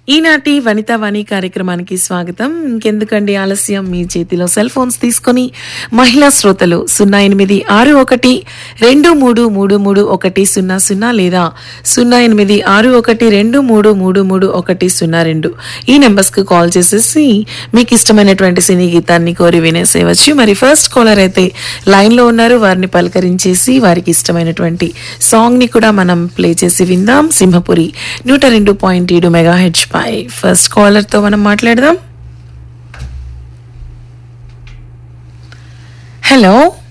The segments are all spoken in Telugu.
ఈనాటి వనితా వాణి కార్యక్రమానికి స్వాగతం ఇంకెందుకండి ఆలస్యం మీ చేతిలో సెల్ ఫోన్స్ తీసుకొని మహిళా శ్రోతలు సున్నా ఎనిమిది ఆరు ఒకటి రెండు మూడు మూడు మూడు ఒకటి సున్నా సున్నా లేదా సున్నా ఎనిమిది ఆరు ఒకటి రెండు మూడు మూడు మూడు ఒకటి సున్నా రెండు ఈ నెంబర్స్ కు కాల్ చేసేసి మీకు ఇష్టమైనటువంటి సినీ గీతాన్ని కోరి వినేసేవచ్చు మరి ఫస్ట్ కాలర్ అయితే లైన్ లో ఉన్నారు వారిని పలకరించేసి వారికి ఇష్టమైనటువంటి సాంగ్ ని కూడా మనం ప్లే చేసి విందాం సింహపురి నూట రెండు పాయింట్ ఏడు మెగా హెచ్ పై ఫస్ట్ కాలర్ తో మనం మాట్లాడదాం hello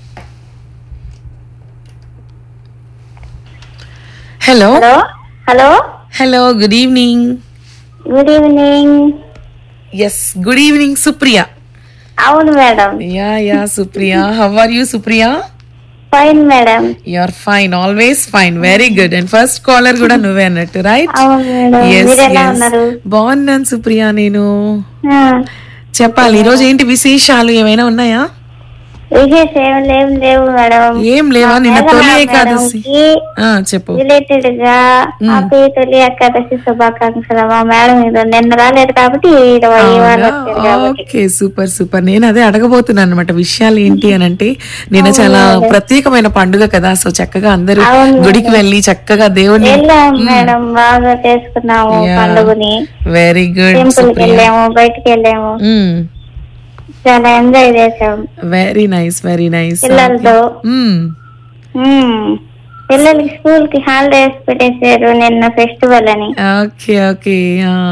hello hello hello hello good evening good evening yes good evening Supriya అవును madam ya ya Supriya how are you Supriya fine madam you're fine always fine very good and first caller కూడా నువ్వే అన్నట్టు రైట్ అవును మేడం మీరు ఎలా ఉన్నారు బాగున్నాను సుప్రియ నేను ఆ, చెప్పాలి ఈ రోజు ఏంటి విశేషాలు ఏమైనా ఉన్నాయా విశేష ఏం లేవు లేవు మేడం ఏం లేవా నిన్న తొలి మేఘనా ఏకాదశి మేడంకి ఆ చెప్పు రిలేటెడ్ గా హ్యాపీ తొలి ఏకాదశి శుభాకాంక్షలు మా మేడం ఇది నిన్న రాలేదు కాబట్టి ఇరవై ఇవాళ వచ్చారు కాబట్టి ఓకే సూపర్ సూపర్ నేను అదే అడగబోతున్నాను అనమాట విషయాలు ఏంటి అని అంటే నిన్న చాలా ప్రత్యేకమైన పండుగ కదా సో చక్కగా అందరూ అవును. గుడికి వెళ్ళి చక్కగా దేవుని వెళ్ళాం మేడం బాగా చేసుకున్నాము Yeah. పండుగని వెరీ గుడ్ టెంపుల్ కి సుప్రియ వెళ్ళాము బయటికి వెళ్ళాము చాలా ఎంజాయ్ చేసాం వెరీ నైస్ వెరీ నైస్ పిల్లలతో మ్మ్. పిల్లలకి స్కూల్ కి హాలిడేస్ పెట్టేశారు నిన్న ఫెస్టివల్ అని ఓకే ఓకే